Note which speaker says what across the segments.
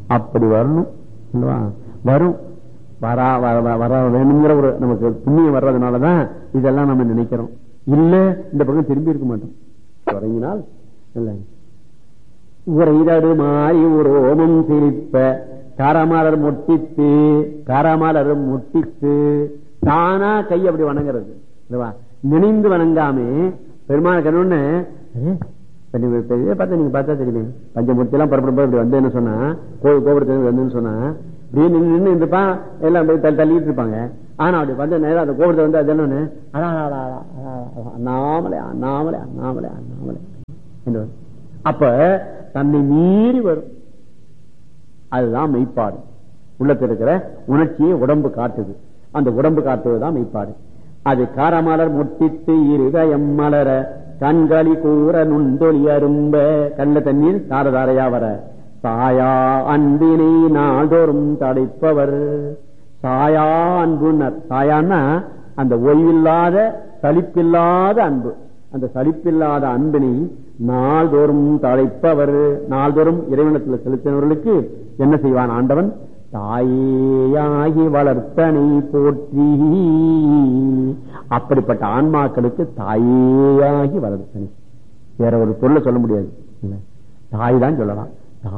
Speaker 1: அப்படி வரணும் இல்லவா வரும் வரா வர வர- வர வேணுங்கிற ஒரு நமக்கு புண்ணியம் வர்றதுனாலதான் இதெல்லாம் நம்ம நினைக்கிறோம் இல்ல இந்த பக்கம் திரும்பி இருக்க மாட்டோம் தொடங்கினால் இல்ல உரைதடு மாறி ஒரு ஓமம் சிரிப்ப காரமாலர் முட்டித்து காரமாலர் முட்டித்து தானா கை அப்படி வணங்குறது இல்லவா நினைந்து வணங்காமே பெருமான கண்ணு பார்த்தா நீங்க பார்த்தா தெரியுமே பஞ்சமூர்த்தி எல்லாம் புறப்படும் போது இப்படி வந்து என்ன சொன்னா கோவில் கோபுரத்துல வந்துன்னு சொன்னா இப்படியே நின்று நின்று இருப்பான் எல்லாம் போய் தள்ளி தள்ளிட்டு இருப்பாங்க ஆனா அப்படி வந்து நேரம் அந்த கோபுரத்தை வந்து அது என்னன்னு அடா, அடா, அடா, அடா, அடா, அடா, அண்ணாமலை அண்ணாமலை அண்ணாமலை அண்ணாமலை என்று வரும். அப்ப தன்னை மீறி வரும் அதுதான் மெய்ப்பாடு உள்ளத்தில் இருக்கிற உணர்ச்சியை உடம்பு காட்டுது அந்த உடம்பு காட்டுவதுதான் மெய்ப்பாடு அது காரமலர் முட்டித்து இருதயம் மலர கண்களி கூற நுண்டொலி அரும்ப கண்ட தண்ணீர் தாரதாரையா வர சாயா அன்பினை நாள்தோறும் தடைப்பவர் சாயா அன்புனர் சாயான்னா அந்த ஓய்வில்லாத சலிப்பில்லாத அன்பு அந்த சலிப்பில்லாத அன்பினை நாள்தோறும் தழைப்பவர் நாள்தோறும் இறைவனத்தில் செலுத்தினவர்களுக்கு என்ன செய்வான் ஆண்டவன் தாயேயாகி வளர்த்தனை போற்றி அப்படிப்பட்ட ஆன்மாக்களுக்கு தாயேயாகி வளர்த்தனை வேற ஒரு சொல்ல சொல்ல முடியாது இல்ல. தாய் தான் சொல்லலாம்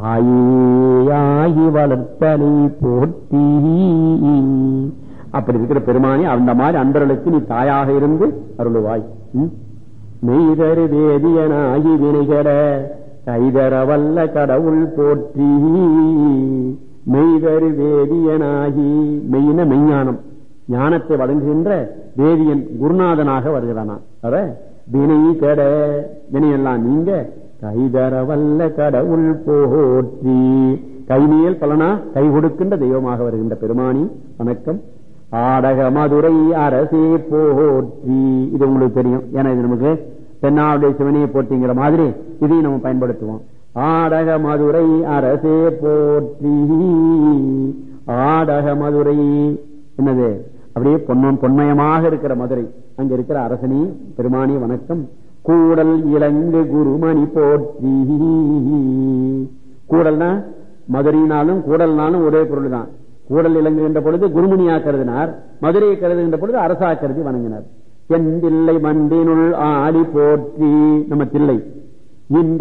Speaker 1: தாயேயாகி வளர்த்தனை போற்றி அப்படி இருக்கிற பெருமானி அந்த மாதிரி அன்பர்களுக்கு நீ தாயாக இருந்து அருளுவாய் ம்? மெய்தரு வேதியனாகி வினைகட கைதர வல்ல கடவுள் போற்றி மெய்தரு வேதியனாகி மெய்ன மெய்ஞானம் ஞானத்தை வழங்குகின்ற வேதியன் குருநாதனாக வருகிறானா அவ வினை கட வினையெல்லாம் நீங்க கைதர வல்ல கடவுள் போற்றி கைமேல் பலனா கை கொடுக்கின்ற தெய்வமாக வருகின்ற பெருமானி வணக்கம் ஆடக மதுரை அரசே போற்றி இது உங்களுக்கு தெரியும் ஏன்னா இது நமக்கு தென்னாவுடைய சிவனையை போற்றிங்கிற மாதிரி இதையும் நம்ம பயன்படுத்துவோம் ஆடக மதுரை அரசே போற்றி ஆடக மதுரை என்னது அப்படியே பொன்னம் பொன்மயமாக இருக்கிற மதுரை அங்க இருக்கிற அரசனி பெருமானி வணக்கம் கூடல் இலங்கு குருமணி போற்றி கூடல்னா மதுரையினாலும் கூடல்னாலும் ஒரே பொருள் தான் கூடல் இலங்குகின்ற பொழுது குருமணியா கருதினார் மதுரையை கருதுகின்ற பொழுது அரசா கருதி வணங்கினார் என் தில்லை மண்டினுள் ஆடி போற்றி நம்ம தில்லை இந்த